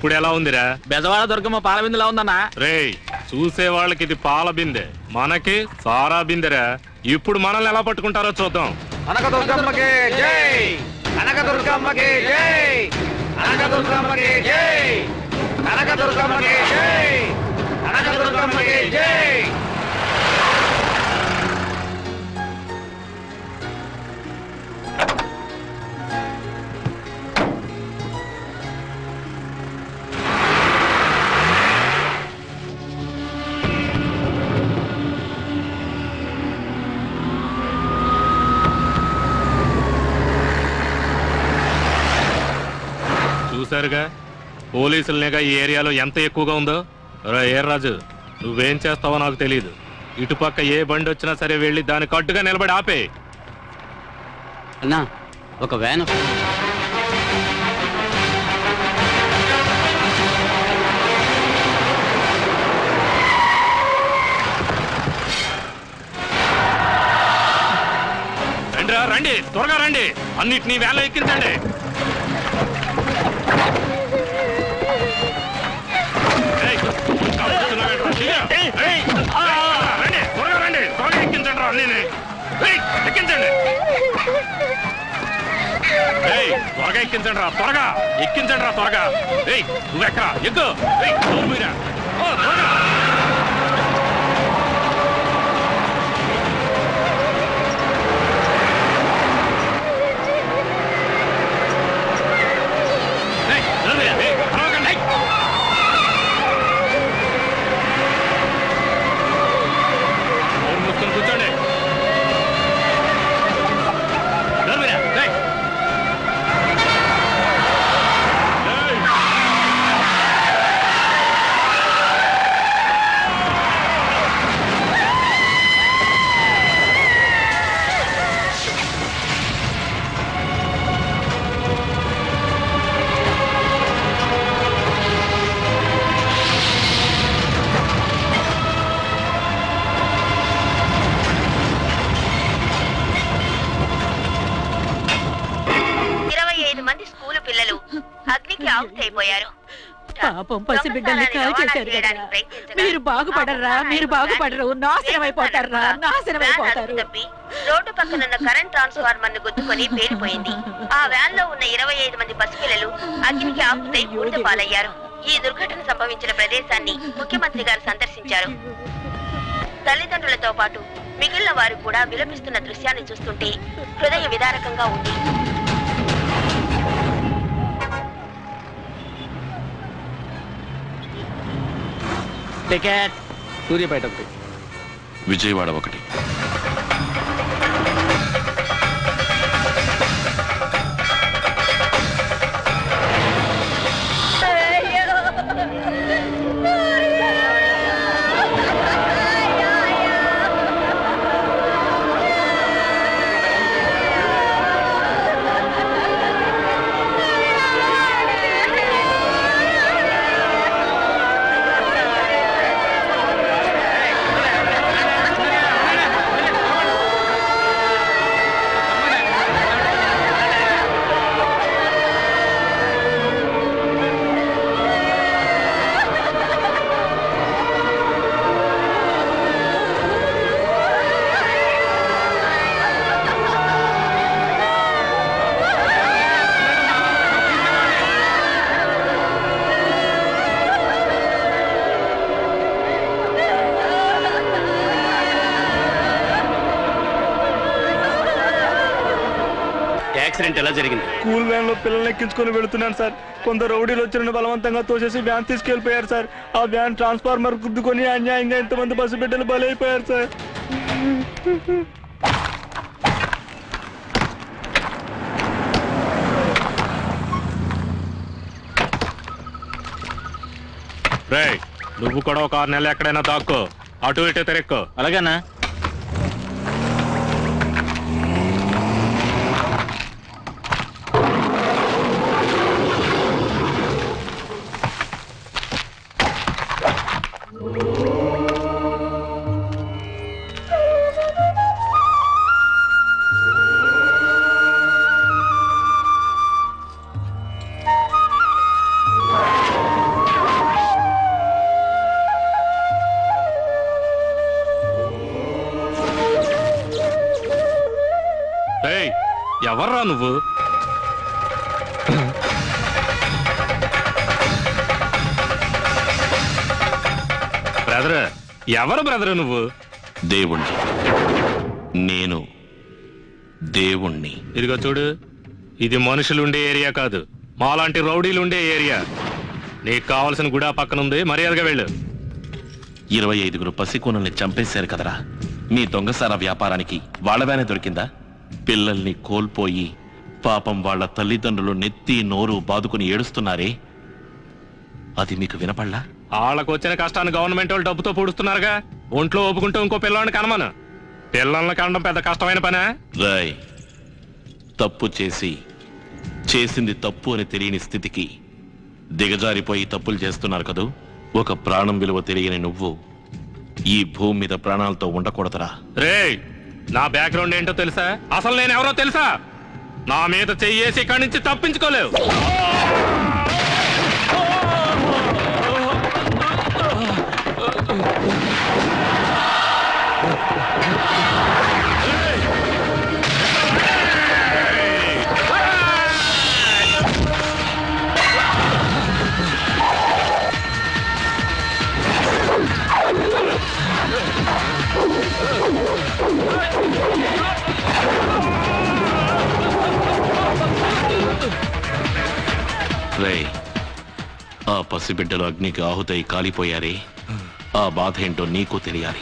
ఇప్పుడు ఎలా ఉందిరా బెజవాడ దుర్గమ్మ పాలబిందులా ఉందన్నా రేయ్ చూసే వాళ్ళకి ఇది పాల బిందె మనకి సారా బిందెరా ఇప్పుడు మనల్ని ఎలా పట్టుకుంటారో చూద్దాం కనకదుర్గమ్మకి జై కనకదుర్గమ్మకి జై కనకదుర్గమ్మకి జై కనకదుర్గమ్మకి జై కనకదుర్గమ్మకి జై చూసారుగా పోలీసుల నిఘా ఈ ఏరియాలో ఎంత ఎక్కువగా ఉందో రా రాజు నువ్వేం చేస్తావో నాకు తెలియదు ఇటుపక్క ఏ బండి వచ్చినా సరే వెళ్ళి దాని కట్టుగా నిలబడి ఆపే అన్నా ఒక వ్యాన్ రండిరా రండి త్వరగా రండి అన్నిటినీ వేళ ఎక్కించండి ఏయ్, ఇంకా కూర్చున్నావేంట్రా? దిగా. ఏయ్, ఆ, రండి త్వరగా రండి త్వరగా ఎక్కించండి రా అన్నీ ఎక్కించండి ఏయ్ త్వరగా ఎక్కించండి రా త్వరగా ఎక్కించండి రా త్వరగా ఏయ్ నువ్వెక్కరా ఎక్కు ఏయ్ డోర్ మీరా ఓ, త్వరగా ఏయ్, డోర్ మీరా. ఏయ్, అరవకండి. ఏయ్. నోరు మూసుకొని కూర్చోండి డోర్ మీరా. ఏయ్. ఏయ్. ఇరవై ఐదు మంది స్కూలు పిల్లలు అగ్నికి ఆహుతైపోయారు పాపం పసిబిడ్డల్ని కాల్ చేశారు కదా మీరు బాగుపడరా మీరు బాగుపడరు నాశనం అయిపోతారా నాశనం అయిపోతారు తప్పి రోడ్డు పక్కనున్న కరెంట్ ట్రాన్స్ఫార్మర్ ను గుద్దుకొని పేలిపోయింది ఆ వ్యాన్ లో ఉన్న ఇరవై ఐదు మంది పసిపిల్లలు అగ్నికి ఆపుతై బూడిద పాలయ్యారు ఈ దుర్ఘటన సంభవించిన ప్రదేశాన్ని ముఖ్యమంత్రి గారు సందర్శించారు తల్లిదండ్రులతో పాటు మిగిలిన వారు కూడా విలపిస్తున్న దృశ్యాన్ని చూస్తుంటే హృదయ విదారకంగా ఉంది టికెట్ సూర్యపేట ఒకటి విజయవాడ ఒకటి యాక్సిడెంట్ ఎలా జరిగింది స్కూల్ వ్యాన్ లో పిల్లల్ని ఎక్కించుకొని వెళుతున్నాను సార్ కొందరు రౌడీలు వచ్చిన బలవంతంగా తోసేసి వ్యాన్ తీసుకెళ్లిపోయారు సార్ ఆ వ్యాన్ ట్రాన్స్ఫార్మర్ గుద్దుకొని అన్యాయంగా ఎంతమంది పసిబిడ్డలు బలైపోయారు సార్ రేయ్ నువ్వు కూడా ఒక ఆరు నెలలు ఎక్కడైనా దాక్కో అటు ఇటు తిరెక్కో అలాగేనా ఎవర్రా నువ్వు బ్రదర్ ఎవరు బ్రదర్ నువ్వు దేవుణ్ణి నేను దేవుణ్ణి ఇదిగో చూడు ఇది మనుషులుండే ఏరియా కాదు మాలాంటి రౌడీలు ఉండే ఏరియా నీకు కావాల్సిన గుడా పక్కన ఉంది మర్యాదగా వెళ్ళు ఇరవై ఐదుగురు పసికూనల్ని చంపేశారు కదరా మీ దొంగసార వ్యాపారానికి వాళ్ళవేనే దొరికిందా పిల్లల్ని కోల్పోయి పాపం వాళ్ళ తల్లిదండ్రులు నెత్తి నోరు బాదుకుని ఏడుస్తున్నారే అది మీకు వినపడలా వాళ్ళకు వచ్చిన కష్టాన్ని గవర్నమెంట్ వాళ్ళు డబ్బుతో పూడుస్తున్నారుగా ఒంట్లో ఒప్పుకుంటూ ఇంకో పిల్లని కనమను పిల్లల్ని కనడం పెద్ద కష్టమైన పనే రాయ్ తప్పు చేసి చేసింది తప్పు అని తెలియని స్థితికి దిగజారిపోయి తప్పులు చేస్తున్నారు కదూ ఒక ప్రాణం విలువ తెలియని నువ్వు ఈ భూమి మీద ప్రాణాలతో ఉండకూడదురా రేయ్ నా బ్యాక్గ్రౌండ్ ఏంటో తెలుసా అసలు నేను ఎవరో తెలుసా నా మీద చెయ్యేసి ఇక్కడి నుంచి తప్పించుకోలేవు రే ఆ పసిబిడ్డలు అగ్నికి ఆహుతై కాలిపోయారే ఆ బాధ ఏంటో నీకు తెలియాలి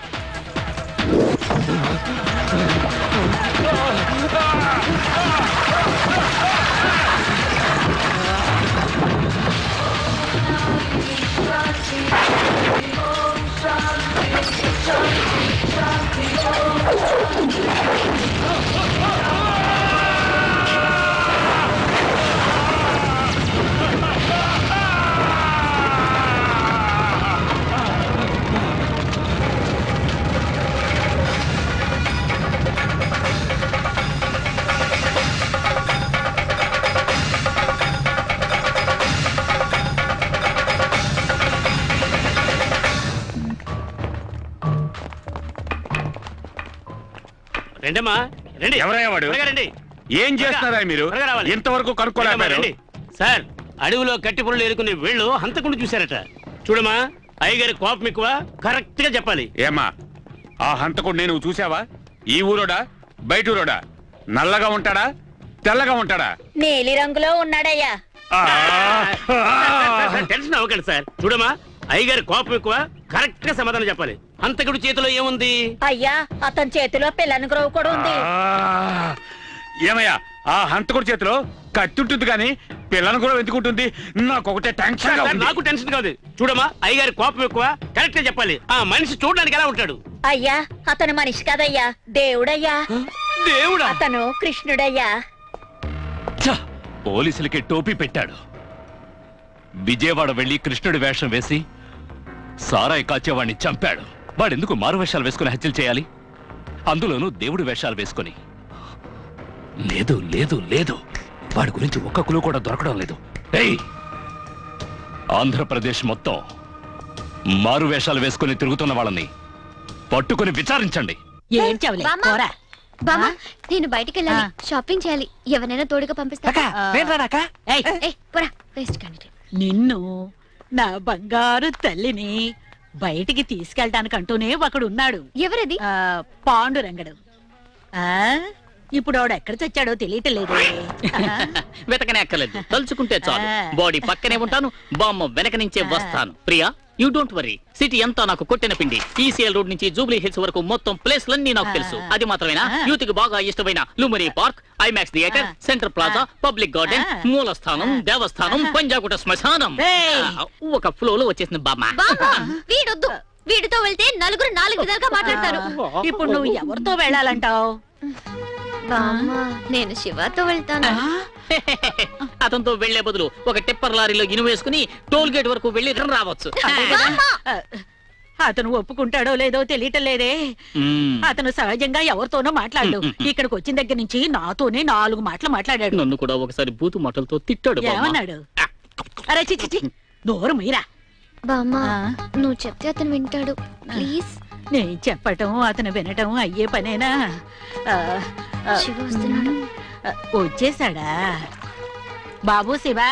రండమ్మా రండి ఎవరయ్యా వాడు? త్వరగా రండి ఏం చేస్తున్నారా మీరు త్వరగా రావాలి. ఇంతవరకు రండమ్మా, కనుక్కోలేకపోయారు రండి. సార్ అడవిలో కట్టి పొరలు ఏరుకునే వీళ్ళు హంతకుండా చూశారట చూడమ్మా అయ్యగారి కోపం ఎక్కువ కరెక్ట్ గా చెప్పాలి ఏమ్మా ఆ హంతకుడు నేను చూసావా ఈ ఊరోడా బయట ఊరోడా నల్లగా ఉంటాడా తెల్లగా ఉంటాడా నీలి రంగులో ఉన్నాడయ్యా ఆ! టెన్షన్ అవ్వకండి సార్ చూడమ్మా అయ్యగారి కోపం ఎక్కువ కరెక్ట్ గా సమాధానం చెప్పాలి హంతకుడి చేతిలో ఏముంది అయ్యా అతని చేతిలో పిల్లని గ్రోవ్ కూడా ఉంది ఆ! ఏమయ్యా ఆ హంతకుడి చేతిలో కత్తి ఉంటుంది కానీ పిల్లను కూడా వెతుకుంటుంది నాకు ఒకటే టెన్షన్ గా సార్, ఉంది. నాకు టెన్షన్ కాదు చూడమ్మా అయ్యగారి కోపం ఎక్కువ కరెక్ట్ గా చెప్పాలి ఆ మనిషి చూడడానికి ఎలా ఉంటాడు అయ్యా అతను మనిషి కాదయ్యా దేవుడయ్యా దేవుడా అతను కృష్ణుడయ్యా పోలీసులకి టోపీ పెట్టాడు విజయవాడ వెళ్లి కృష్ణుడి వేషం వేసి సారాయి కాచేవాడిని చంపాడు వాడెందుకు మారు వేషాలు వేసుకుని హత్యలు చేయాలి అందులోనూ దేవుడి వేషాలు వేసుకుని లేదు లేదు లేదు వాడి గురించి ఒక్క కులు కూడా దొరకడం లేదు ఏయ్ ఆంధ్రప్రదేశ్ మొత్తం మారు వేషాలు వేసుకుని తిరుగుతున్న వాళ్ళని పట్టుకుని విచారించండి ఏం చవలే బామ్మ. పోరా బామ్మ నేను బయటికి వెళ్ళాలి ఆ. షాపింగ్ చేయాలి ఎవరైనా తోడుగా పంపిస్తారా ఏయ్, ఏయ్ పోరా వేస్ట్ క్యాండిడేట్ నిన్ను నా బంగారు తల్లిని బయటికి తీసుకెళ్ళటానికంటూనే ఒకడు ఉన్నాడు ఎవరది ఆ, పాండురంగడు ఆ ఇప్పుడు ఆవిడ ఎక్కడ చచ్చాడో తెలియటం లేదు వెతకనే అక్కర్లేదు తలుచుకుంటే చాలు ఆ. బాడీ పక్కనే ఉంటాను బామ్మ వెనక నుంచే వస్తాను Priya you don't worry city అంతా నాకు కొట్టిన పిండి ఈసీఎల్ రోడ్ నుంచి జూబ్లీ హిల్స్ వరకు మొత్తం ప్లేస్లన్నీ నాకు తెలుసు ఆ. అది మాత్రమేనా ఆ. యూత్ కి బాగా ఇష్టమైన లుమరీ పార్క్ ఐమాక్స్ థియేటర్ ఆ. సెంటర్ ప్లాజా పబ్లిక్ గార్డెన్ ఆ. మూలస్థానం ఆ. దేవస్థానం పంజాగుట శ్మశానం ఏయ్. ఆ, ఒక ఫ్లో లో వచ్చేసింది బామ్మ బామ్మ వీడొద్దు వీడితో వెళ్తే నలుగురు నాలుగు విధాలుగా మాట్లాడతారు ఇప్పుడు నువ్వు ఎవరితో వెళ్ళాలంటావు బామ్మ నేను శివతో వెళ్తాను అతనితో వెళ్లే బదులు ఒక టిప్పర్ లారీలో ఇనుము వేసుకుని టోల్ గేట్ వరకు వెళ్లి రిటర్న్ రావచ్చు అతను ఒప్పుకుంటాడో లేదో తెలియటం లేదే మ్మ్. అతను సహజంగా ఎవరితోనో మాట్లాడు ఇక్కడికి వచ్చిన దగ్గర నుంచి నాతోనే నాలుగు మాటలు మాట్లాడాడు నన్ను కూడా ఒకసారి బూతు మాటలతో తిట్టాడు బామ్మ. ఏమన్నాడు అరే చిచి చి, నోరు మీరా బామ్మ ఆ. నువ్వు చెప్తే అతను వింటాడు ప్లీజ్ నేను చెప్పటం అతను వినటం అయ్యే పనేనా ఆ, ఆ, శివ వస్తున్నాడు వచ్చేసాడా బాబు శివా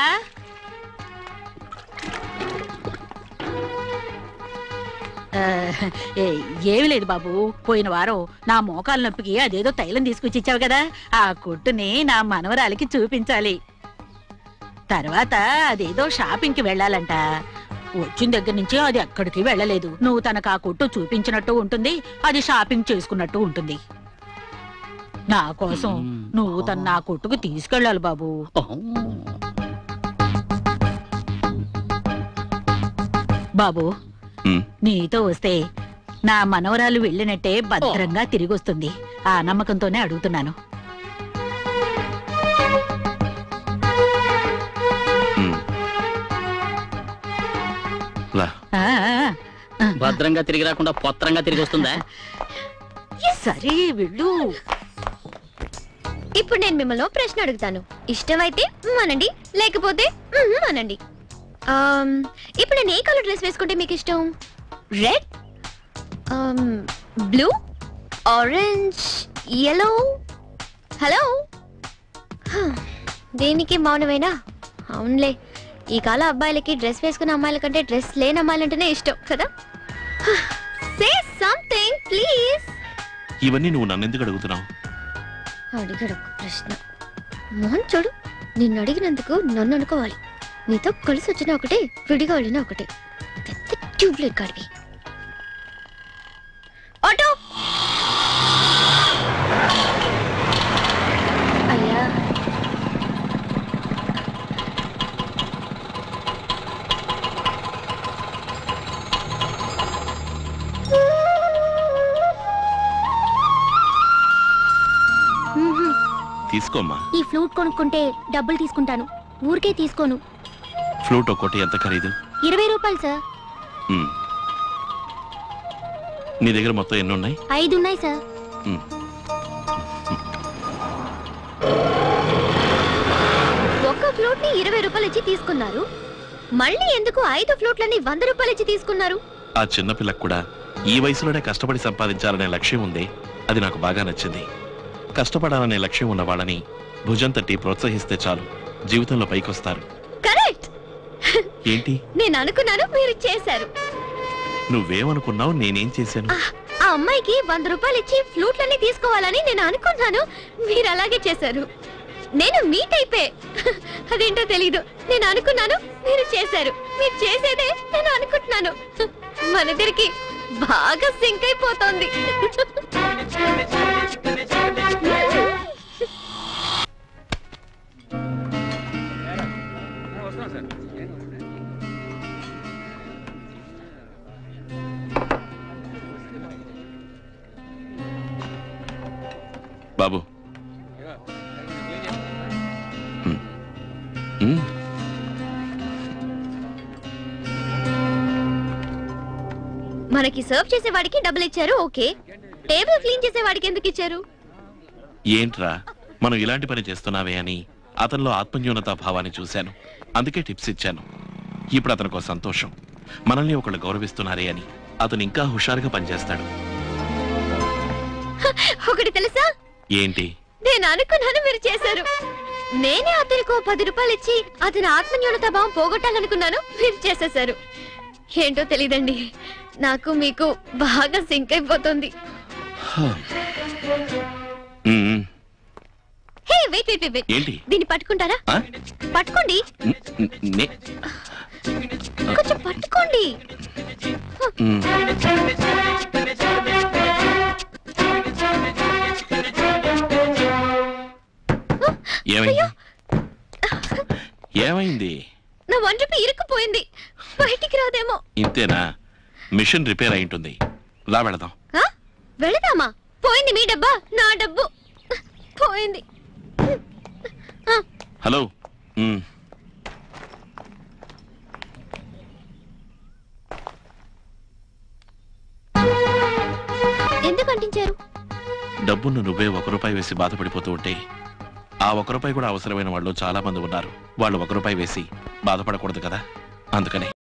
ఆ, ఏ- ఏమీ లేదు బాబు పోయిన వారం నా మోకాల నొప్పికి అదేదో తైలం తీసుకొచ్చి ఇచ్చావు కదా ఆ కొట్టుని నా మనవరాలికి చూపించాలి తర్వాత అదేదో షాపింగ్ కి వెళ్ళాలంట వచ్చిన దగ్గర నుంచి అది ఎక్కడికి వెళ్ళలేదు నువ్వు తనకు ఆ కొట్టు చూపించినట్టు ఉంటుంది అది షాపింగ్ చేసుకున్నట్టు ఉంటుంది నా కోసం నువ్వు తన నా కొట్టుకు తీసుకెళ్ళాలి బాబు బాబు ఉమ్, నీతో వస్తే నా మనవరాలు వెళ్ళినట్టే భద్రంగా తిరిగి వస్తుంది ఆ నమ్మకంతోనే అడుగుతున్నాను ఉమ్. రా ఆ, ఆ, భద్రంగా తిరిగి రాకుండా పొత్రంగా తిరిగి వస్తుందా సరే వెళ్ళు ఇప్పుడు నేను మిమ్మల్ని ఓ ప్రశ్న అడుగుతాను ఇష్టమైతే మ్మ్ అనండి లేకపోతే మ్మ్ అనండి ఆమ్, ఇప్పుడు నేను ఏ కలర్ డ్రెస్ వేసుకుంటే మీకు ఇష్టం red blue orange yellow hello దేనికి మౌనమేనా అవునులే ఈ కాల అబ్బాయిలకి డ్రెస్ వేసుకున్న అమ్మాయిల కంటే డ్రెస్ లేని అమ్మాయిలంటేనే ఇష్టం కదా సే సంథింగ్ ప్లీజ్ ఇవన్నీ నువ్వు నన్ను ఎందుకు అడుగుతున్నావు అడిగాడు ఒక ప్రశ్న మోహన్ చూడు నిన్ను అడిగినందుకు నన్ను అనుకోవాలి నీతో కలిసి వచ్చిన ఒకటే విడిగా వెళ్ళిన ఒకటే పెద్ద ట్యూబ్లెట్ కాడివి ఆటో అయ్యా మ్మ్హ్మ్. తీసుకోమ్మా ఈ ఫ్లూట్ కొనుక్కుంటే డబ్బులు తీసుకుంటాను ఊరికే తీసుకోను ఫ్లూట్ ఒక్కోటి ఎంత ఖరీదు ఇరవై రూపాయలు సార్ ఉమ్. నీ దగ్గర మొత్తం ఎన్ని ఉన్నాయి ఐదు ఉన్నాయి సార్ ఉమ్. ఒక్క ఫ్లూట్ ని ఇరవై రూపాయలు ఇచ్చి తీసుకున్నారు మళ్ళీ ఎందుకు ఐదు ఫ్లూట్లని వంద రూపాయలు ఇచ్చి తీసుకున్నారు ఆ చిన్నపిల్లకు కూడా ఈ వయసులోనే కష్టపడి సంపాదించాలనే లక్ష్యం ఉంది అది నాకు బాగా నచ్చింది కష్టపడాలనే లక్ష్యం ఉన్న వాళ్ళని భుజం తట్టి ప్రోత్సహిస్తే చాలు జీవితంలో పైకొస్తారు కరెక్ట్ ఏంటి నేను అనుకున్నాను మీరు చేశారు నువ్వేమనుకున్నావు నేనేం చేశాను ఆ అమ్మాయికి వంద రూపాయలు ఇచ్చి ఫ్లూట్లన్నీ తీసుకోవాలని నేను అనుకున్నాను మీరు అలాగే చేశారు నేను మీ టైపే అదేంటో తెలీదు నేను అనుకున్నాను మీరు చేశారు మీరు చేసేదే నేను అనుకుంటున్నాను మనదిరికి బాగా సింక్ అయిపోతోంది బాబు ఉమ్. ఉమ్. మనకి సర్వ్ చేసే వాడికి డబ్బులు ఇచ్చారు ఓకే టేబుల్ క్లీన్ చేసే వాడికి ఎందుకు ఇచ్చారు ఏంట్రా మనం ఇలాంటి పని చేస్తున్నావే అని అతనిలో ఆత్మన్యూనతా భావాన్ని చూశాను అందుకే టిప్స్ ఇచ్చాను ఇప్పుడు అతనికి ఒక సంతోషం మనల్ని ఒకళ్ళు గౌరవిస్తున్నారే అని అతను ఇంకా హుషారుగా పనిచేస్తాడు ఒకటి తెలుసా ఏంటి నేను అనుకున్నాను మీరు చేశారు నేనే అతనికి ఓ పది రూపాయలు ఇచ్చి అతని ఆత్మన్యూనత భావం పోగొట్టాలనుకున్నాను మీరు చేసేశారు ఏంటో తెలీదండి నాకు మీకు బాగా సింక్ అయిపోతుంది ఉమ్, ఉమ్. హే వెయిట్ వెయిట్ వెయిట్ ఏంటి దీన్ని పట్టుకుంటారా ఆ? పట్టుకోండి ఉమ్, ఉమ్, నే- కొంచెం పట్టుకోండి ఉమ్. ఏమైంది ఏమైంది నా వంటపి ఇరుక్కుపోయింది బయటికి రాదేమో ఇంతేనా మిషన్ రిపేర్ అయి ఉంటుంది రా వెళదాం ఆ? వెళదామా పోయింది మీ డబ్బా నా డబ్బు పోయింది హలో ఉమ్. ఎందుకు అంటించారు డబ్బును నువ్వే ఒక రూపాయి వేసి బాధపడిపోతూ ఉంటే ఆ ఒక రూపాయి కూడా అవసరమైన వాళ్ళు చాలా మంది ఉన్నారు వాళ్ళు ఒక రూపాయి వేసి బాధపడకూడదు కదా అందుకని